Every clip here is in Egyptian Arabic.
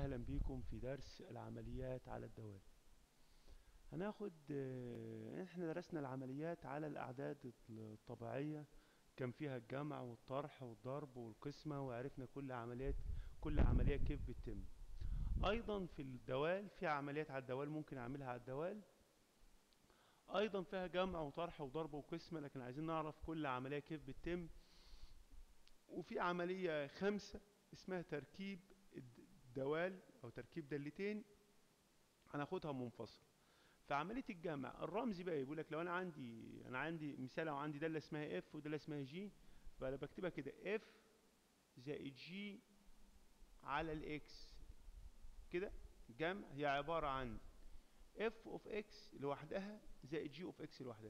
اهلا بيكم في درس العمليات على الدوال هناخد آه، احنا درسنا العمليات على الاعداد الطبيعية كان فيها الجمع والطرح والضرب والقسمة وعرفنا كل عمليات كل عملية كيف بتتم ايضا في الدوال في عمليات على الدوال ممكن اعملها على الدوال ايضا فيها جمع وطرح وضرب وقسمة لكن عايزين نعرف كل عملية كيف بتتم وفي عملية خمسة اسمها تركيب الدوال او تركيب دالتين هناخدها منفصل في عمليه الجمع الرمز بقى يقول لك لو انا عندي انا عندي مثال لو عندي داله اسمها اف وداله اسمها جي فانا بكتبها كده اف زائد جي على الاكس كده جمع هي عباره عن اف اوف اكس لوحدها زائد جي اوف اكس لوحدها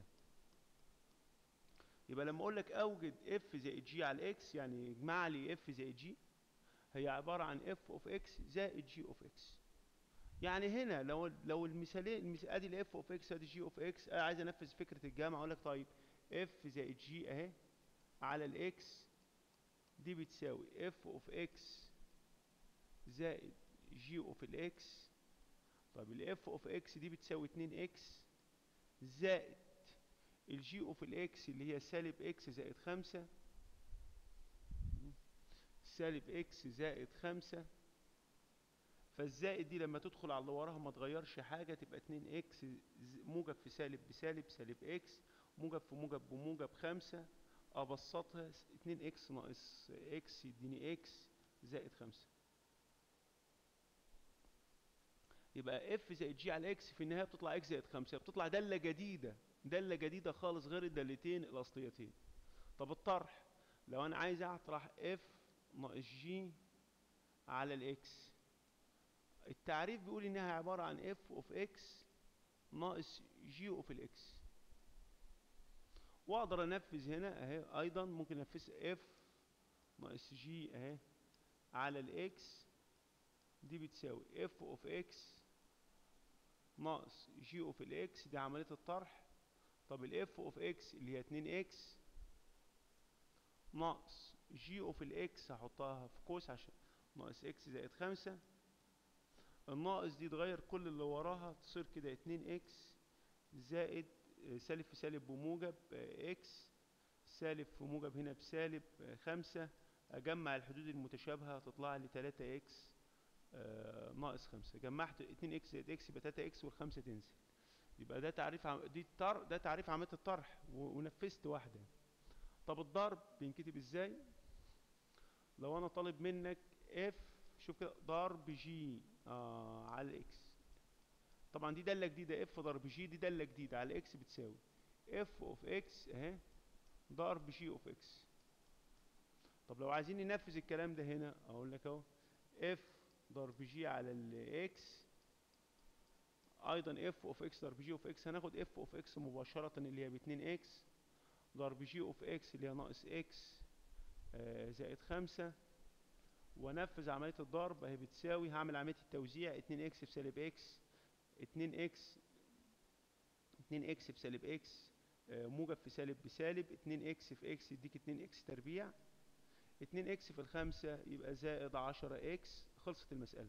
يبقى لما اقول لك اوجد اف زائد جي على الاكس يعني اجمع لي اف زائد جي هي عبارة عن اف اوف اكس زائد جي اوف اكس يعني هنا لو لو المثالين المثال ادي الاف اوف اكس ادي جي اوف اكس انا عايز انفذ فكرة الجامعة اقول لك طيب اف زائد جي اهي على الاكس دي بتساوي اف اوف اكس زائد جي اوف الاكس طيب الاف اوف اكس دي بتساوي 2 اكس زائد الجي اوف الاكس اللي هي سالب اكس زائد 5 سالب اكس زائد خمسة فالزائد دي لما تدخل على اللي وراها ما تغيرش حاجة تبقى اتنين اكس موجب في سالب بسالب سالب اكس موجب في موجب بموجب خمسة ابسطها اتنين اكس ناقص اكس يديني اكس زائد خمسة يبقى اف زائد جي على اكس في النهاية بتطلع اكس زائد خمسة بتطلع دالة جديدة دالة جديدة خالص غير الدالتين الاصليتين طب الطرح لو انا عايز اطرح اف ناقص جي على الاكس التعريف بيقول انها عبارة عن اف اوف اكس ناقص جي اوف الاكس واقدر انفذ هنا اهي ايضا ممكن انفذ اف ناقص جي اهي على الاكس دي بتساوي اف اوف اكس ناقص جي اوف الاكس دي عملية الطرح طب الاف اوف اكس اللي هي 2 اكس ناقص جي اوف الاكس هحطها في قوس عشان ناقص اكس زائد خمسة الناقص دي تغير كل اللي وراها تصير كده اتنين اكس زائد سالب في سالب بموجب اكس سالب في موجب هنا بسالب خمسة اجمع الحدود المتشابهة تطلع لي تلاتة اكس ناقص خمسة جمعت اتنين اكس زائد اكس يبقى تلاتة اكس والخمسة تنزل يبقى ده تعريف عم... دي الطر... ده تعريف عملية الطرح ونفذت واحدة طب الضرب بينكتب ازاي لو انا طالب منك اف شوف كده ضرب جي آه على الاكس طبعا دي داله جديده اف ضرب جي دي داله جديده على اكس بتساوي اف اوف اكس اهي ضرب جي اوف اكس طب لو عايزين ننفذ الكلام ده هنا اقول لك اهو اف ضرب جي على الاكس ايضا اف اوف اكس ضرب جي اوف اكس هناخد اف اوف اكس مباشره اللي هي ب 2 اكس ضرب جي اوف اكس اللي هي ناقص اكس آه زائد خمسة وانفذ عملية الضرب اهي بتساوي هعمل عملية التوزيع اتنين اكس في سالب اكس اتنين اكس اتنين اكس في سالب اكس آه موجب في سالب بسالب اتنين اكس في اكس يديك اتنين اكس تربيع اتنين اكس في الخمسة يبقى زائد عشرة اكس خلصت المسألة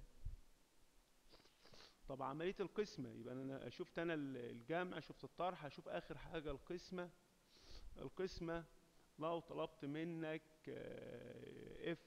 طب عملية القسمة يبقى انا شفت انا الجمع شفت الطرح اشوف اخر حاجة القسمة القسمة لو طلبت منك اف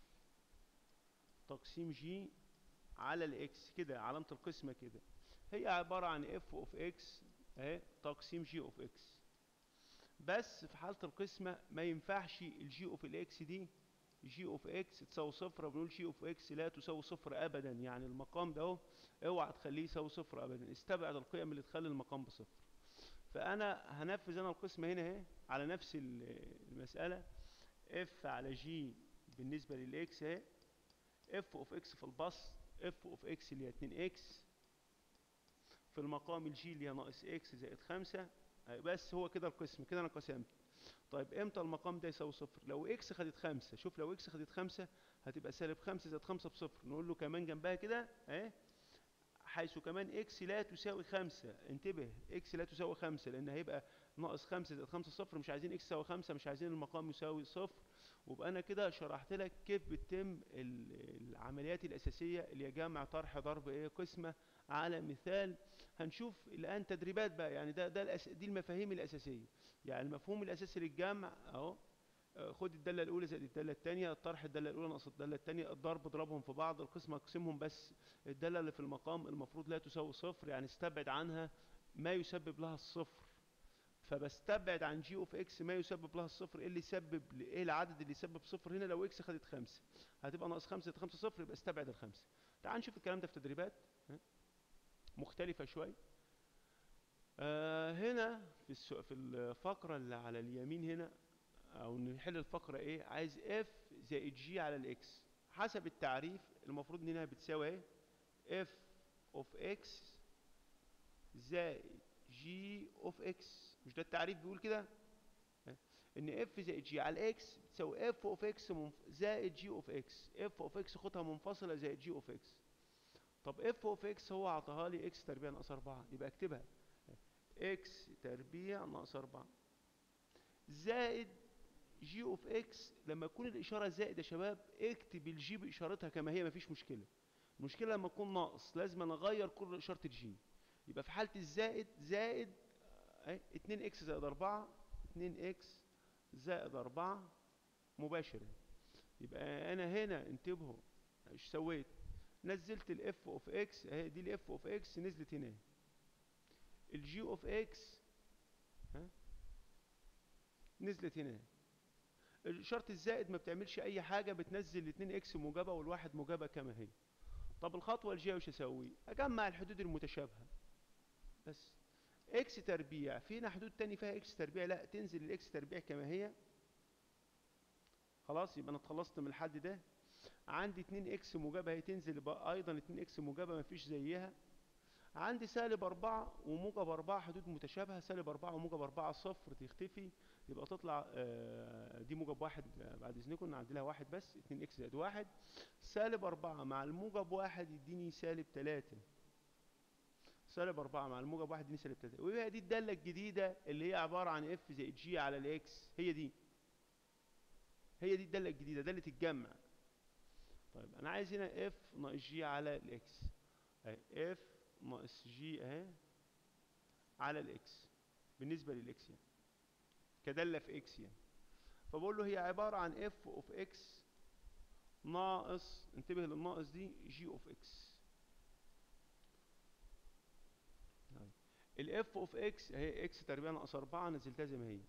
تقسيم جي على الاكس كده علامة القسمة كده هي عبارة عن اف اوف اكس اهي تقسيم جي اوف اكس بس في حالة القسمة ما ينفعش الجي اوف الاكس دي جي اوف اكس تساوي صفر بنقول جي اوف اكس لا تساوي صفر ابدا يعني المقام ده اهو اوعى تخليه يساوي صفر ابدا استبعد القيم اللي تخلي المقام بصفر فانا هنفذ انا القسمه هنا اهي على نفس المساله اف على جي بالنسبه للاكس اهي اف اوف اكس في البسط اف اوف اكس اللي هي 2 اكس في المقام الجي اللي هي ناقص اكس زائد 5 بس هو كده القسم كده انا قسمت طيب امتى المقام ده يساوي صفر لو اكس خدت 5 شوف لو اكس خدت 5 هتبقى سالب 5 زائد 5 بصفر نقول له كمان جنبها كده اهي حيث كمان اكس لا تساوي خمسة انتبه اكس لا تساوي خمسة لان هيبقى ناقص خمسة زائد خمسة صفر مش عايزين اكس يساوي خمسة مش عايزين المقام يساوي صفر ويبقى انا كده شرحت لك كيف بتتم ال- العمليات الاساسيه اللي هي جمع طرح ضرب ايه قسمه على مثال هنشوف الان تدريبات بقى يعني ده ده الأس... دي المفاهيم الاساسيه يعني المفهوم الاساسي للجمع اهو آه، خد الداله الاولى زائد الداله الثانيه الطرح الداله الاولى ناقص الداله الثانيه الضرب اضربهم في بعض القسمه اقسمهم بس الداله اللي في المقام المفروض لا تساوي صفر يعني استبعد عنها ما يسبب لها الصفر فبستبعد عن جي اوف اكس ما يسبب لها الصفر ايه اللي يسبب ايه العدد اللي يسبب صفر هنا لو اكس خدت خمسة هتبقى ناقص خمسة خمسة صفر يبقى استبعد الخمسة تعال نشوف الكلام ده في تدريبات ها؟ مختلفة شوي آه هنا في السو... في الفقرة اللي على اليمين هنا او نحل الفقرة ايه عايز اف زائد جي على الاكس حسب التعريف المفروض ان هنا بتساوي ايه اف اوف اكس زائد جي اوف اكس مش ده التعريف بيقول كده ها؟ ان اف زائد جي على الاكس بتساوي اف اوف اكس زائد جي اوف اكس اف اوف اكس خدها منفصله زائد جي اوف اكس طب اف اوف اكس هو عطاها لي اكس تربيع ناقص 4 يبقى اكتبها اكس تربيع ناقص 4 زائد جي اوف اكس لما تكون الاشاره زائد يا شباب اكتب الجي باشارتها كما هي مفيش مشكله المشكله لما تكون ناقص لازم أنا اغير كل اشاره الجي يبقى في حاله الزائد زائد اهي 2 اكس زائد 4 2 اكس زائد 4 مباشرة يبقى انا هنا انتبهوا ايش سويت نزلت الاف اوف اكس اهي دي الاف اوف اكس نزلت هنا الجي اوف اكس ها نزلت هنا شرط الزائد ما بتعملش اي حاجه بتنزل الاثنين اكس موجبه والواحد موجبه كما هي طب الخطوه الجايه وش اسوي اجمع الحدود المتشابهه بس اكس تربيع فينا حدود تاني فيها اكس تربيع لا تنزل الاكس تربيع كما هي خلاص يبقى انا اتخلصت من الحد ده عندي 2 اكس موجبه هي تنزل يبقى ايضا 2 اكس موجبه مفيش زيها عندي سالب 4 وموجب 4 حدود متشابهه سالب 4 وموجب 4 صفر تختفي يبقى تطلع آه، دي موجب واحد آه، بعد اذنكم نعدلها واحد بس 2 اكس زائد واحد سالب 4 مع الموجب واحد يديني سالب 3 سالب 4 مع الموجب واحد يديني سالب 3 وهي دي الداله الجديده اللي هي عباره عن اف زائد جي على الاكس هي دي هي دي الداله الجديده داله الجمع طيب انا عايز هنا اف ناقص جي على الاكس اهي اف ناقص جي اهي على الاكس بالنسبه للاكس يعني كداله في اكس يعني فبقول له هي عباره عن اف اوف اكس ناقص انتبه للناقص دي جي اوف اكس الاف اوف اكس اهي اكس تربيع ناقص 4 نزلتها زي ما هي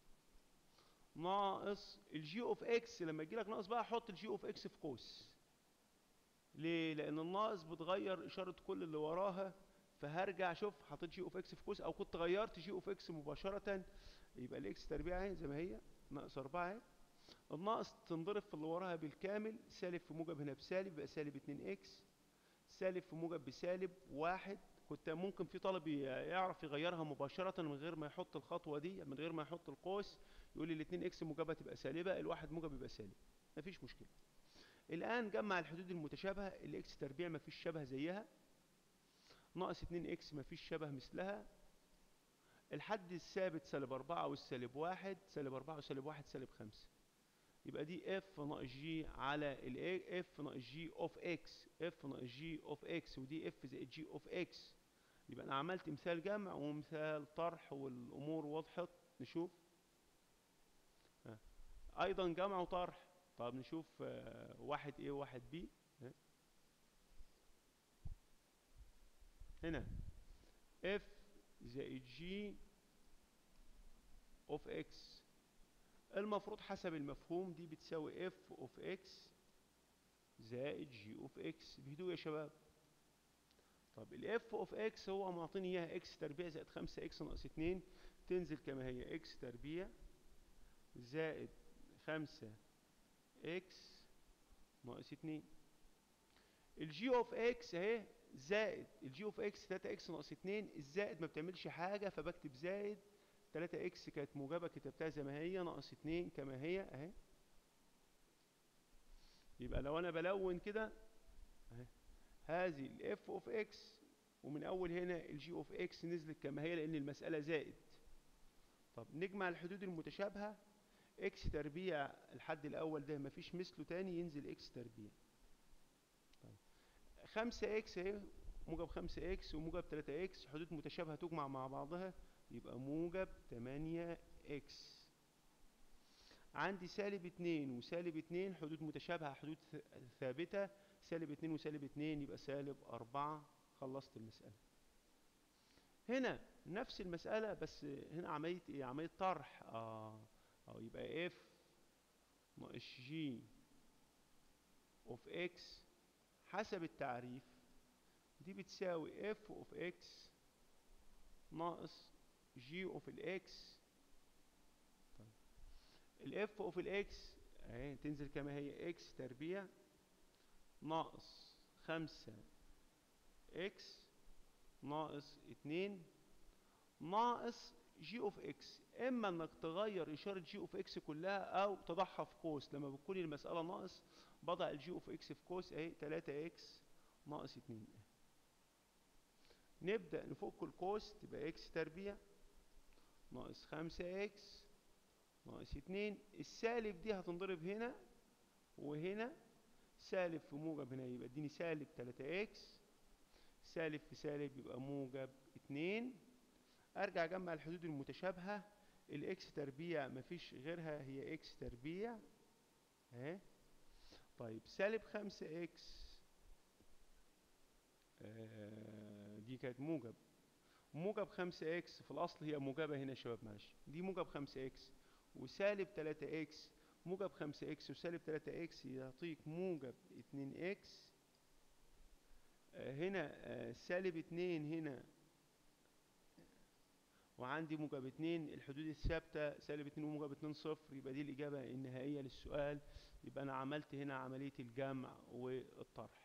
ناقص الجي اوف اكس لما يجي لك ناقص بقى حط الجي اوف اكس في قوس ليه لان الناقص بتغير اشاره كل اللي وراها فهرجع شوف حطيت جي اوف اكس في قوس او كنت غيرت جي اوف اكس مباشره يبقى الاكس تربيع اهي زي ما هي ناقص 4 اهي الناقص تنضرب في اللي وراها بالكامل سالب في موجب هنا بسالب يبقى سالب 2 اكس سالب في موجب بسالب واحد كنت ممكن في طالب ي- يعرف يغيرها مباشرة من غير ما يحط الخطوة دي من غير ما يحط القوس يقول لي الاتنين اكس موجبة تبقى سالبة الواحد موجب يبقى سالب مفيش مشكلة الآن جمع الحدود المتشابهة الاكس تربيع مفيش شبه زيها ناقص 2 اكس مفيش شبه مثلها الحد الثابت سالب 4 والسالب واحد سالب 4 وسالب واحد سالب 5 يبقى دي اف ناقص جي على ال اف ناقص جي اوف اكس اف ناقص جي اوف اكس ودي اف زائد جي اوف اكس يبقى انا عملت مثال جمع ومثال طرح والامور وضحت نشوف ها. ايضا جمع وطرح طب نشوف آه، واحد ايه وواحد بي ها. هنا اف زائد جي اوف اكس المفروض حسب المفهوم دي بتساوي اف اوف اكس زائد جي اوف اكس بهدوء يا شباب طب الاف اوف اكس هو معطيني اياها اكس تربيع زائد 5 اكس ناقص 2 تنزل كما هي اكس تربيع زائد 5 اكس ناقص 2 الجي اوف اكس اهي زائد الجي اوف اكس 3 اكس ناقص 2 الزائد ما بتعملش حاجه فبكتب زائد 3 اكس كانت موجبه كتبتها زي ما هي ناقص 2 كما هي اهي يبقى لو انا بلون كده اهي هذه الاف اوف اكس ومن اول هنا الجي اوف اكس نزلت كما هي لان المساله زائد طب نجمع الحدود المتشابهه اكس تربيع الحد الاول ده مفيش مثله تاني ينزل اكس تربيع طيب خمسة اكس اهي موجب خمسة اكس وموجب تلاتة اكس حدود متشابهة تجمع مع بعضها يبقى موجب تمانية اكس عندي سالب اتنين وسالب اتنين حدود متشابهة حدود ث- ثابتة سالب اتنين وسالب اتنين يبقى سالب أربعة خلصت المسألة هنا نفس المسألة بس هنا عملية ايه عملية طرح اه اه يبقى اف ناقص جي اوف اكس حسب التعريف دي بتساوي اف اوف اكس ناقص جي اوف الاكس الاف اوف الاكس اهي تنزل كما هي اكس تربيع ناقص خمسة اكس ناقص اتنين ناقص جي اوف اكس اما انك تغير اشارة جي اوف اكس كلها او تضعها في قوس لما بتكون المسألة ناقص بضع الجي اوف اكس في قوس اهي تلاتة اكس ناقص اتنين نبدأ نفك القوس تبقى اكس تربيع ناقص خمسة اكس ناقص اتنين السالب دي هتنضرب هنا وهنا سالب في موجب هنا يبقى اديني سالب تلاتة اكس سالب في سالب يبقى موجب اتنين ارجع اجمع الحدود المتشابهة الاكس تربيع مفيش غيرها هي اكس تربيع اهي طيب سالب خمسة اكس آه دي كانت موجب موجب خمسة اكس في الاصل هي موجبة هنا يا شباب معلش دي موجب خمسة اكس وسالب تلاتة اكس موجب خمسة اكس وسالب تلاتة اكس يعطيك موجب اتنين اكس آه، هنا آه، سالب اتنين هنا وعندي موجب اتنين الحدود الثابتة سالب اتنين وموجب اتنين صفر يبقى دي الإجابة النهائية للسؤال يبقى أنا عملت هنا عملية الجمع والطرح